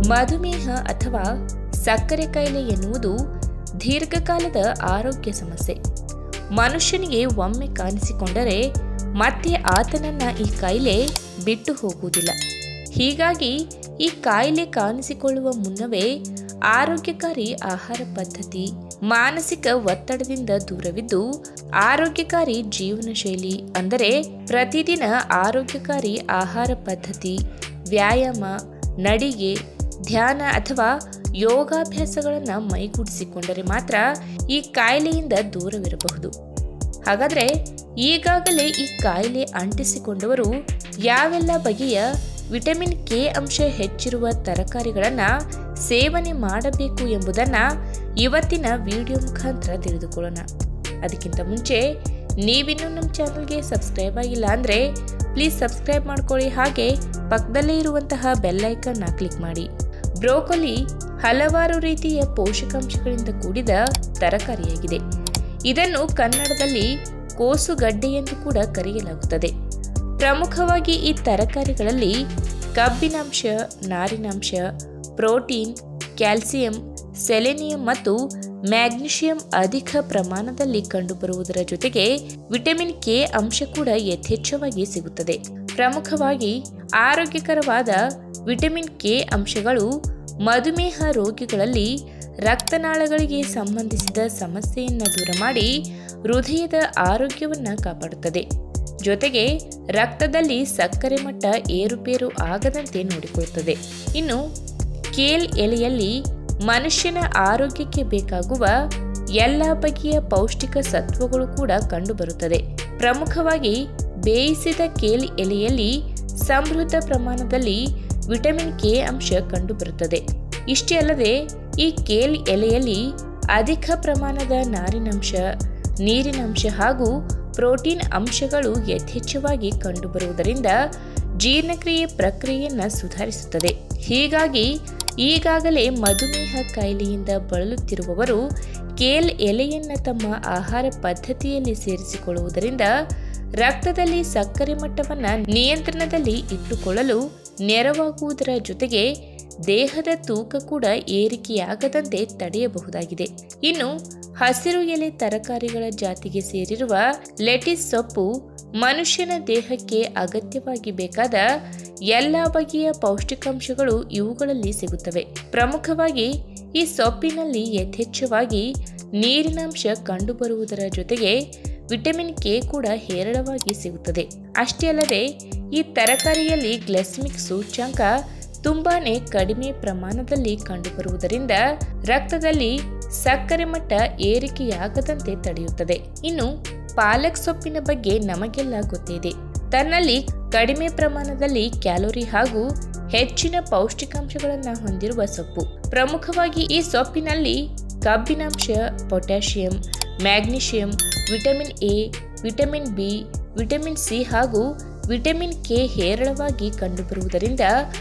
ಮಧುಮೇಹ ಅಥವಾ ಸಕ್ಕರೆ ಕಾಯಿಲೆ ಎನ್ನುವುದು ದೀರ್ಘಕಾಲದ ಆರೋಗ್ಯ ಸಮಸ್ಯೆ ಮನುಷ್ಯನಿಗೆ ಒಮ್ಮೆ ಕಾಣಿಸಿಕೊಂಡರೆ ಮತ್ತೆ ಆತನನ್ನ ಈ ಕಾಯಿಲೆ ಬಿಟ್ಟು ಹೋಗುವುದಿಲ್ಲ ಹೀಗಾಗಿ ಈ ಕಾಯಿಲೆ ಕಾಣಿಸಿಕೊಳ್ಳುವ ಮುನ್ನವೇ ಆರೋಗ್ಯಕಾರಿ ಆಹಾರ ಪದ್ಧತಿ ಮಾನಸಿಕ ಒತ್ತಡದಿಂದ ದೂರವಿದ್ದು ಆರೋಗ್ಯಕಾರಿ ಜೀವನ ಶೈಲಿ ಅಂದರೆ ಪ್ರತಿದಿನ ಆರೋಗ್ಯಕಾರಿ ಆಹಾರ ಪದ್ಧತಿ ವ್ಯಾಯಾಮ ನಡಿಗೆ ಧ್ಯಾನ ಅಥವಾ ಯೋಗಾಭ್ಯಾಸಗಳನ್ನು ಮೈಗೂಡಿಸಿಕೊಂಡರೆ ಮಾತ್ರ ಈ ಕಾಯಿಲೆಯಿಂದ ದೂರವಿರಬಹುದು ಹಾಗಾದರೆ ಈಗಾಗಲೇ ಈ ಕಾಯಿಲೆ ಅಂಟಿಸಿಕೊಂಡವರು ಯಾವೆಲ್ಲ ಬಗೆಯ ವಿಟಮಿನ್ ಕೆ ಅಂಶ ಹೆಚ್ಚಿರುವ ತರಕಾರಿಗಳನ್ನು ಸೇವನೆ ಮಾಡಬೇಕು ಎಂಬುದನ್ನು ಇವತ್ತಿನ ವಿಡಿಯೋ ಮುಖಾಂತರ ತಿಳಿದುಕೊಳ್ಳೋಣ ಅದಕ್ಕಿಂತ ಮುಂಚೆ ನೀವಿನ್ನೂ ನಮ್ಮ ಚಾನಲ್ಗೆ ಸಬ್ಸ್ಕ್ರೈಬ್ ಆಗಿಲ್ಲ ಅಂದರೆ ಪ್ಲೀಸ್ ಸಬ್ಸ್ಕ್ರೈಬ್ ಮಾಡ್ಕೊಳ್ಳಿ ಹಾಗೆ ಪಕ್ಕದಲ್ಲೇ ಇರುವಂತಹ ಬೆಲ್ಲೈಕನ್ನ ಕ್ಲಿಕ್ ಮಾಡಿ ಬ್ರೋಕೊಲಿ ಹಲವಾರು ರೀತಿಯ ಪೋಷಕಾಂಶಗಳಿಂದ ಕೂಡಿದ ತರಕಾರಿಯಾಗಿದೆ ಇದನ್ನು ಕನ್ನಡದಲ್ಲಿ ಕೋಸುಗಡ್ಡೆ ಎಂದು ಕೂಡ ಕರೆಯಲಾಗುತ್ತದೆ ಪ್ರಮುಖವಾಗಿ ಈ ತರಕಾರಿಗಳಲ್ಲಿ ಕಬ್ಬಿನಾಂಶ ನಾರಿನಾಂಶ ಪ್ರೋಟೀನ್ ಕ್ಯಾಲ್ಸಿಯಂ ಸೆಲೆನಿಯಂ ಮತ್ತು ಮ್ಯಾಗ್ನೀಷಿಯಂ ಅಧಿಕ ಪ್ರಮಾಣದಲ್ಲಿ ಕಂಡುಬರುವುದರ ಜೊತೆಗೆ ವಿಟಮಿನ್ ಕೆ ಅಂಶ ಕೂಡ ಯಥೇಚ್ಛವಾಗಿ ಸಿಗುತ್ತದೆ ಪ್ರಮುಖವಾಗಿ ಆರೋಗ್ಯಕರವಾದ ವಿಟಮಿನ್ ಕೆ ಅಂಶಗಳು ಮಧುಮೇಹ ರೋಗಿಗಳಲ್ಲಿ ರಕ್ತನಾಳಗಳಿಗೆ ಸಂಬಂಧಿಸಿದ ಸಮಸ್ಯೆಯನ್ನು ದೂರ ಮಾಡಿ ಹೃದಯದ ಆರೋಗ್ಯವನ್ನು ಕಾಪಾಡುತ್ತದೆ ಜೊತೆಗೆ ರಕ್ತದಲ್ಲಿ ಸಕ್ಕರೆ ಮಟ್ಟ ಏರುಪೇರು ಆಗದಂತೆ ನೋಡಿಕೊಳ್ಳುತ್ತದೆ ಇನ್ನು ಕೇಲ್ ಎಲೆಯಲ್ಲಿ ಮನುಷ್ಯನ ಆರೋಗ್ಯಕ್ಕೆ ಬೇಕಾಗುವ ಎಲ್ಲ ಬಗೆಯ ಪೌಷ್ಟಿಕ ಸತ್ವಗಳು ಕೂಡ ಕಂಡುಬರುತ್ತದೆ ಪ್ರಮುಖವಾಗಿ ಬೇಯಿಸಿದ ಕೇಲ್ ಎಲೆಯಲ್ಲಿ ಸಮೃದ್ಧ ಪ್ರಮಾಣದಲ್ಲಿ ವಿಟಮಿನ್ ಕೆ ಅಂಶ ಕಂಡುಬರುತ್ತದೆ ಇಷ್ಟೇ ಅಲ್ಲದೆ ಈ ಕೇಲ್ ಎಲೆಯಲ್ಲಿ ಅಧಿಕ ಪ್ರಮಾಣದ ನಾರಿನಂಶ ನೀರಿನಂಶ ಹಾಗೂ ಪ್ರೋಟೀನ್ ಅಂಶಗಳು ಯಥೇಚ್ಛವಾಗಿ ಕಂಡುಬರುವುದರಿಂದ ಜೀರ್ಣಕ್ರಿಯೆ ಪ್ರಕ್ರಿಯೆಯನ್ನು ಸುಧಾರಿಸುತ್ತದೆ ಹೀಗಾಗಿ ಈಗಾಗಲೇ ಮಧುಮೇಹ ಕಾಯಿಲೆಯಿಂದ ಬಳಲುತ್ತಿರುವವರು ಕೇಲ್ ಎಲೆಯನ್ನು ತಮ್ಮ ಆಹಾರ ಪದ್ಧತಿಯಲ್ಲಿ ಸೇರಿಸಿಕೊಳ್ಳುವುದರಿಂದ ರಕ್ತದಲ್ಲಿ ಸಕ್ಕರೆ ಮಟ್ಟವನ್ನು ನಿಯಂತ್ರಣದಲ್ಲಿ ಇಟ್ಟುಕೊಳ್ಳಲು ನೆರವಾಗುವುದರ ಜೊತೆಗೆ ದೇಹದ ತೂಕ ಕೂಡ ಏರಿಕೆಯಾಗದಂತೆ ತಡೆಯಬಹುದಾಗಿದೆ ಇನ್ನು ಹಸಿರು ಎಲೆ ತರಕಾರಿಗಳ ಜಾತಿಗೆ ಸೇರಿರುವ ಲೆಟಿಸ್ ಸೊಪ್ಪು ಮನುಷ್ಯನ ದೇಹಕ್ಕೆ ಅಗತ್ಯವಾಗಿ ಬೇಕಾದ ಎಲ್ಲ ಬಗೆಯ ಪೌಷ್ಟಿಕಾಂಶಗಳು ಇವುಗಳಲ್ಲಿ ಸಿಗುತ್ತವೆ ಪ್ರಮುಖವಾಗಿ ಈ ಸೊಪ್ಪಿನಲ್ಲಿ ಯಥೇಚ್ಛವಾಗಿ ನೀರಿನಾಂಶ ಕಂಡುಬರುವುದರ ಜೊತೆಗೆ ವಿಟಮಿನ್ ಕೆ ಕೂಡ ಹೇರಳವಾಗಿ ಸಿಗುತ್ತದೆ ಅಷ್ಟೇ ಅಲ್ಲದೆ ಈ ತರಕಾರಿಯಲ್ಲಿ ಗ್ಲೆಸ್ಮಿಕ್ ಸೂಚ್ಯಂಕ ತುಂಬಾನೇ ಕಡಿಮೆ ಪ್ರಮಾಣದಲ್ಲಿ ಕಂಡುಬರುವುದರಿಂದ ರಕ್ತದಲ್ಲಿ ಸಕ್ಕರೆ ಮಟ್ಟ ಏರಿಕೆಯಾಗದಂತೆ ತಡೆಯುತ್ತದೆ ಇನ್ನು ಪಾಲಕ್ ಸೊಪ್ಪಿನ ಬಗ್ಗೆ ನಮಗೆಲ್ಲ ಗೊತ್ತಿದೆ ತನ್ನಲ್ಲಿ ಕಡಿಮೆ ಪ್ರಮಾಣದಲ್ಲಿ ಕ್ಯಾಲೋರಿ ಹಾಗೂ ಹೆಚ್ಚಿನ ಪೌಷ್ಟಿಕಾಂಶಗಳನ್ನು ಹೊಂದಿರುವ ಸೊಪ್ಪು ಪ್ರಮುಖವಾಗಿ ಈ ಸೊಪ್ಪಿನಲ್ಲಿ ಕಬ್ಬಿನಾಂಶ potassium magnesium vitamin A vitamin B vitamin C ಹಾಗೂ ವಿಟಮಿನ್ ಕೆ ಹೇರಳವಾಗಿ ಕಂಡುಬರುವುದರಿಂದ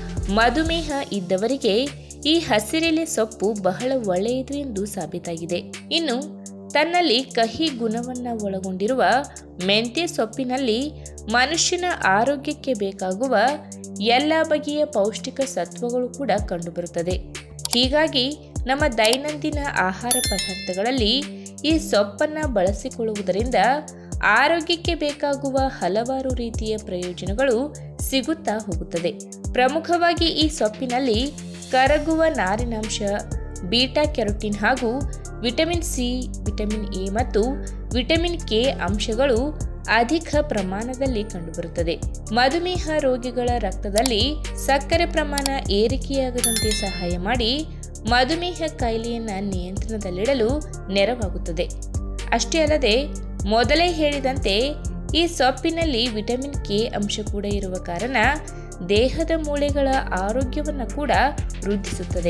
ಮಧುಮೇಹ ಇದ್ದವರಿಗೆ ಈ ಹಸಿರೆಲೆ ಸೊಪ್ಪು ಬಹಳ ಒಳ್ಳೆಯದು ಎಂದು ಸಾಬೀತಾಗಿದೆ ಇನ್ನು ತನ್ನಲ್ಲಿ ಕಹಿ ಗುಣವನ್ನು ಒಳಗೊಂಡಿರುವ ಮೆಂತ್ಯ ಸೊಪ್ಪಿನಲ್ಲಿ ಮನುಷ್ಯನ ಆರೋಗ್ಯಕ್ಕೆ ಬೇಕಾಗುವ ಎಲ್ಲ ಬಗೆಯ ಪೌಷ್ಟಿಕ ಸತ್ವಗಳು ಕೂಡ ಕಂಡುಬರುತ್ತದೆ ಹೀಗಾಗಿ ನಮ್ಮ ದೈನಂದಿನ ಆಹಾರ ಪದಾರ್ಥಗಳಲ್ಲಿ ಈ ಸೊಪ್ಪನ್ನು ಬಳಸಿಕೊಳ್ಳುವುದರಿಂದ ಆರೋಗ್ಯಕ್ಕೆ ಬೇಕಾಗುವ ಹಲವಾರು ರೀತಿಯ ಪ್ರಯೋಜನಗಳು ಸಿಗುತ್ತಾ ಹೋಗುತ್ತದೆ ಪ್ರಮುಖವಾಗಿ ಈ ಸೊಪ್ಪಿನಲ್ಲಿ ಕರಗುವ ನಾರಿನಾಂಶ ಬೀಟಾ ಕ್ಯಾರೋಟಿನ್ ಹಾಗೂ ವಿಟಮಿನ್ ಸಿ ವಿಟಮಿನ್ ಎ ಮತ್ತು ವಿಟಮಿನ್ ಕೆ ಅಂಶಗಳು ಅಧಿಕ ಪ್ರಮಾಣದಲ್ಲಿ ಕಂಡುಬರುತ್ತದೆ ಮಧುಮೇಹ ರೋಗಿಗಳ ರಕ್ತದಲ್ಲಿ ಸಕ್ಕರೆ ಪ್ರಮಾಣ ಏರಿಕೆಯಾಗದಂತೆ ಸಹಾಯ ಮಾಡಿ ಮಧುಮೇಹ ಕಾಯಿಲೆಯನ್ನ ನಿಯಂತ್ರಣದಲ್ಲಿಡಲು ನೆರವಾಗುತ್ತದೆ ಅಷ್ಟೇ ಅಲ್ಲದೆ ಮೊದಲೇ ಹೇಳಿದಂತೆ ಈ ಸೊಪ್ಪಿನಲ್ಲಿ ವಿಟಮಿನ್ ಕೆ ಅಂಶ ಕೂಡ ಇರುವ ಕಾರಣ ದೇಹದ ಮೂಳೆಗಳ ಆರೋಗ್ಯವನ್ನು ಕೂಡ ವೃದ್ಧಿಸುತ್ತದೆ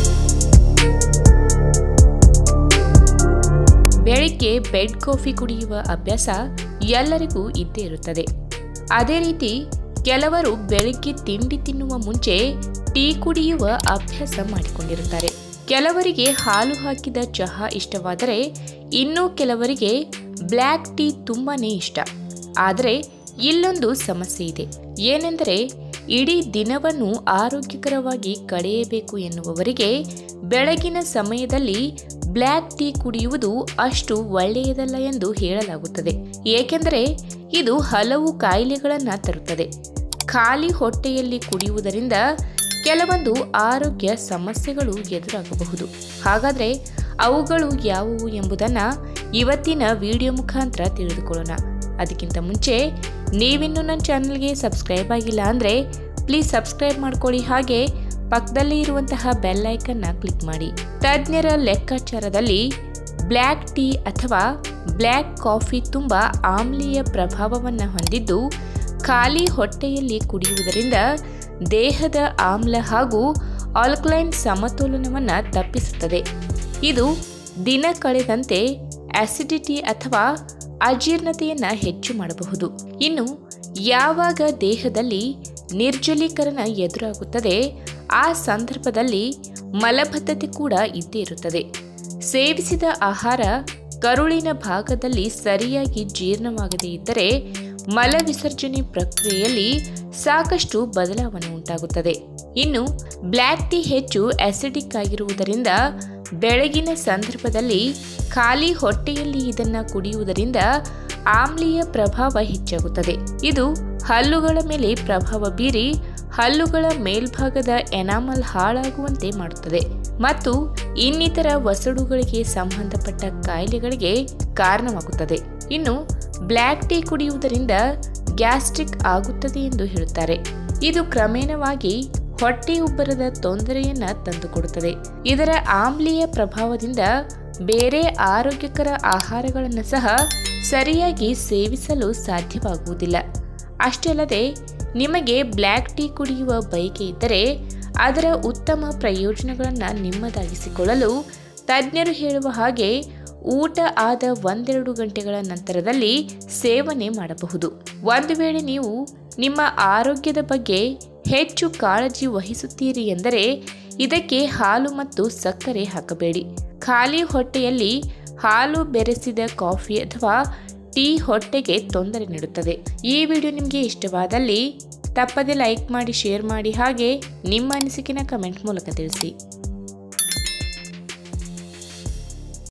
ಬೆಳಿಗ್ಗೆ ಬೆಡ್ ಕಾಫಿ ಕುಡಿಯುವ ಅಭ್ಯಾಸ ಎಲ್ಲರಿಗೂ ಇದ್ದೇ ಇರುತ್ತದೆ ಅದೇ ರೀತಿ ಕೆಲವರು ಬೆಳಿಗ್ಗೆ ತಿಂಡಿ ತಿನ್ನುವ ಮುಂಚೆ ಟೀ ಕುಡಿಯುವ ಅಭ್ಯಾಸ ಮಾಡಿಕೊಂಡಿರುತ್ತಾರೆ ಕೆಲವರಿಗೆ ಹಾಲು ಹಾಕಿದ ಚಹಾ ಇಷ್ಟವಾದರೆ ಇನ್ನು ಕೆಲವರಿಗೆ ಬ್ಲ್ಯಾಕ್ ಟೀ ತುಂಬಾನೇ ಇಷ್ಟ ಆದರೆ ಇಲ್ಲೊಂದು ಸಮಸ್ಯೆ ಇದೆ ಏನೆಂದರೆ ಇಡೀ ದಿನವನ್ನು ಆರೋಗ್ಯಕರವಾಗಿ ಕಳೆಯಬೇಕು ಎನ್ನುವವರಿಗೆ ಬೆಳಗಿನ ಸಮಯದಲ್ಲಿ ಬ್ಲ್ಯಾಕ್ ಟೀ ಕುಡಿಯುವುದು ಅಷ್ಟು ಒಳ್ಳೆಯದಲ್ಲ ಎಂದು ಹೇಳಲಾಗುತ್ತದೆ ಏಕೆಂದರೆ ಇದು ಹಲವು ಕಾಯಿಲೆಗಳನ್ನು ತರುತ್ತದೆ ಖಾಲಿ ಹೊಟ್ಟೆಯಲ್ಲಿ ಕುಡಿಯುವುದರಿಂದ ಕೆಲವೊಂದು ಆರೋಗ್ಯ ಸಮಸ್ಯೆಗಳು ಎದುರಾಗಬಹುದು ಹಾಗಾದರೆ ಅವುಗಳು ಯಾವುವು ಎಂಬುದನ್ನು ಇವತ್ತಿನ ವಿಡಿಯೋ ಮುಖಾಂತರ ತಿಳಿದುಕೊಳ್ಳೋಣ ಅದಕ್ಕಿಂತ ಮುಂಚೆ ನೀವಿನ್ನೂ ನನ್ನ ಚಾನಲ್ಗೆ ಸಬ್ಸ್ಕ್ರೈಬ್ ಆಗಿಲ್ಲ ಅಂದರೆ ಪ್ಲೀಸ್ ಸಬ್ಸ್ಕ್ರೈಬ್ ಮಾಡ್ಕೊಳ್ಳಿ ಹಾಗೆ ಪಕ್ಕದಲ್ಲೇ ಇರುವಂತಹ ಬೆಲ್ ಐಕನ್ನ ಕ್ಲಿಕ್ ಮಾಡಿ ತಜ್ಞರ ಲೆಕ್ಕಾಚಾರದಲ್ಲಿ ಬ್ಲ್ಯಾಕ್ ಟೀ ಅಥವಾ ಬ್ಲ್ಯಾಕ್ ಕಾಫಿ ತುಂಬ ಆಮ್ಲೀಯ ಪ್ರಭಾವವನ್ನು ಹೊಂದಿದ್ದು ಖಾಲಿ ಹೊಟ್ಟೆಯಲ್ಲಿ ಕುಡಿಯುವುದರಿಂದ ದೇಹದ ಆಮ್ಲ ಹಾಗೂ ಆಲ್ಕಲೈನ್ ಸಮತೋಲನವನ್ನು ತಪ್ಪಿಸುತ್ತದೆ ಇದು ದಿನ ಕಳೆದಂತೆ ಆಸಿಡಿಟಿ ಅಥವಾ ಅಜೀರ್ಣತೆಯನ್ನು ಹೆಚ್ಚು ಮಾಡಬಹುದು ಇನ್ನು ಯಾವಾಗ ದೇಹದಲ್ಲಿ ನಿರ್ಜಲೀಕರಣ ಎದುರಾಗುತ್ತದೆ ಆ ಸಂದರ್ಭದಲ್ಲಿ ಮಲಬದ್ಧತೆ ಕೂಡ ಇದ್ದೇ ಇರುತ್ತದೆ ಸೇವಿಸಿದ ಆಹಾರ ಕರುಳಿನ ಭಾಗದಲ್ಲಿ ಸರಿಯಾಗಿ ಜೀರ್ಣವಾಗದೇ ಇದ್ದರೆ ಮಲ ವಿಸರ್ಜನೆ ಪ್ರಕ್ರಿಯೆಯಲ್ಲಿ ಸಾಕಷ್ಟು ಬದಲಾವಣೆ ಉಂಟಾಗುತ್ತದೆ ಇನ್ನು ಬ್ಲ್ಯಾಕ್ ಟೀ ಹೆಚ್ಚು ಆಸಿಡಿಕ್ ಆಗಿರುವುದರಿಂದ ಬೆಳಗಿನ ಸಂದರ್ಭದಲ್ಲಿ ಖಾಲಿ ಹೊಟ್ಟೆಯಲ್ಲಿ ಇದನ್ನು ಕುಡಿಯುವುದರಿಂದ ಆಮ್ಲೀಯ ಪ್ರಭಾವ ಹೆಚ್ಚಾಗುತ್ತದೆ ಇದು ಹಲ್ಲುಗಳ ಮೇಲೆ ಪ್ರಭಾವ ಬೀರಿ ಹಲ್ಲುಗಳ ಮೇಲ್ಭಾಗದ ಎನಾಮಲ್ ಹಾಳಾಗುವಂತೆ ಮಾಡುತ್ತದೆ ಮತ್ತು ಇನ್ನಿತರ ವಸಡುಗಳಿಗೆ ಸಂಬಂಧಪಟ್ಟ ಕಾಯಿಲೆಗಳಿಗೆ ಕಾರಣವಾಗುತ್ತದೆ ಇನ್ನು ಬ್ಲ್ಯಾಕ್ ಟೀ ಕುಡಿಯುವುದರಿಂದ ಗ್ಯಾಸ್ಟ್ರಿಕ್ ಆಗುತ್ತದೆ ಎಂದು ಹೇಳುತ್ತಾರೆ ಇದು ಕ್ರಮೇಣವಾಗಿ ಹೊಟ್ಟೆ ಉಬ್ಬರದ ತೊಂದರೆಯನ್ನ ತಂದುಕೊಡುತ್ತದೆ ಇದರ ಆಮ್ಲೀಯ ಪ್ರಭಾವದಿಂದ ಬೇರೆ ಆರೋಗ್ಯಕರ ಆಹಾರಗಳನ್ನು ಸಹ ಸರಿಯಾಗಿ ಸೇವಿಸಲು ಸಾಧ್ಯವಾಗುವುದಿಲ್ಲ ಅಷ್ಟೇ ಅಲ್ಲದೆ ನಿಮಗೆ ಬ್ಲ್ಯಾಕ್ ಟೀ ಕುಡಿಯುವ ಬಯಕೆ ಇದ್ದರೆ ಅದರ ಉತ್ತಮ ಪ್ರಯೋಜನಗಳನ್ನು ನಿಮ್ಮದಾಗಿಸಿಕೊಳ್ಳಲು ತಜ್ಞರು ಹೇಳುವ ಹಾಗೆ ಊಟ ಆದ ಒಂದೆರಡು ಗಂಟೆಗಳ ನಂತರದಲ್ಲಿ ಸೇವನೆ ಮಾಡಬಹುದು ಒಂದು ವೇಳೆ ನೀವು ನಿಮ್ಮ ಆರೋಗ್ಯದ ಬಗ್ಗೆ ಹೆಚ್ಚು ಕಾಳಜಿ ವಹಿಸುತ್ತೀರಿ ಎಂದರೆ ಇದಕ್ಕೆ ಹಾಲು ಮತ್ತು ಸಕ್ಕರೆ ಹಾಕಬೇಡಿ ಖಾಲಿ ಹೊಟ್ಟೆಯಲ್ಲಿ ಹಾಲು ಬೆರೆಸಿದ ಕಾಫಿ ಅಥವಾ ಟೀ ಹೊಟ್ಟೆಗೆ ತೊಂದರೆ ನೀಡುತ್ತದೆ ಈ ವಿಡಿಯೋ ನಿಮಗೆ ಇಷ್ಟವಾದಲ್ಲಿ ತಪ್ಪದೆ ಲೈಕ್ ಮಾಡಿ ಶೇರ್ ಮಾಡಿ ಹಾಗೆ ನಿಮ್ಮ ಅನಿಸಿಕೆನ ಕಮೆಂಟ್ ಮೂಲಕ ತಿಳಿಸಿ